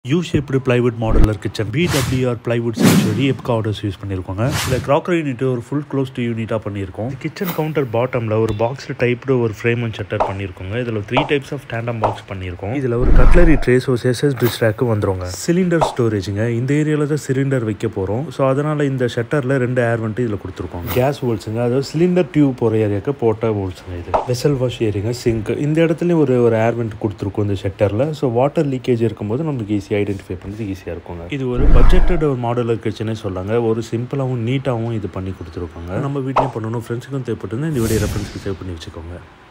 you shaped plywood modular kitchen BWR plywood Century எப்கா orders use பண்ணியிருக்கோங்க இதில் crockery unit ஒரு ஃபுல் க்ளோஸ் டு யூனிட்டாக பண்ணியிருக்கோம் கிச்சன் கவுண்டர் பாட்டமில் ஒரு பாக்ஸ் டைப்டு ஒரு ஃப்ரேம் அண்ட் ஷட்டர் பண்ணியிருக்கோங்க இதில் three types of tandem box பண்ணியிருக்கோம் இதில் ஒரு கட்லரி ட்ரேஸ் ஒரு எஸ்எஸ் டிஷ் ரேக்கு வந்துருங்க சிலிண்டர் ஸ்டோரேஜுங்க இந்த ஏரியாவில் தான் சிலிண்டர் வைக்க போகிறோம் ஸோ அதனால் இந்த ஷட்டரில் ரெண்டு ஏர் வந்துட்டு இதில் கொடுத்துருக்கோம் கேஸ் ஹோல்ஸுங்க அதாவது சிலிண்டர் டியூப் போகிற ஏரியாவுக்கு போட்ட ஹோல்ஸுங்க இது வெசல் வாஷ் ஏரியாங்க சிங்க் இந்த இடத்துலையும் ஒரு ஒரு ஏர் வெண்ட் கொடுத்துருக்கோம் இந்த ஷட்டரில் ஸோ வாட்டர் லீக்கேஜ் இருக்கும்போது நமக்கு ஈஸியாக ஐடென்டிஃபை பண்ணுறது ஈஸியாக இருக்குங்க இது ஒரு பட்ஜெட்டட் ஒரு மாடலர் கிச்சனே சொல்லாங்க ஒரு சிம்பிளாகவும் நீட்டாகவும் இது பண்ணி கொடுத்துருக்காங்க நம்ம வீட்லேயும் பண்ணணும் ஃப்ரெண்ட்ஸுக்கும் தேவைப்பட்டு இந்த வீடியோ ரெஃபரன்ஸ்க்கு சேவ் பண்ணி வச்சுக்கோங்க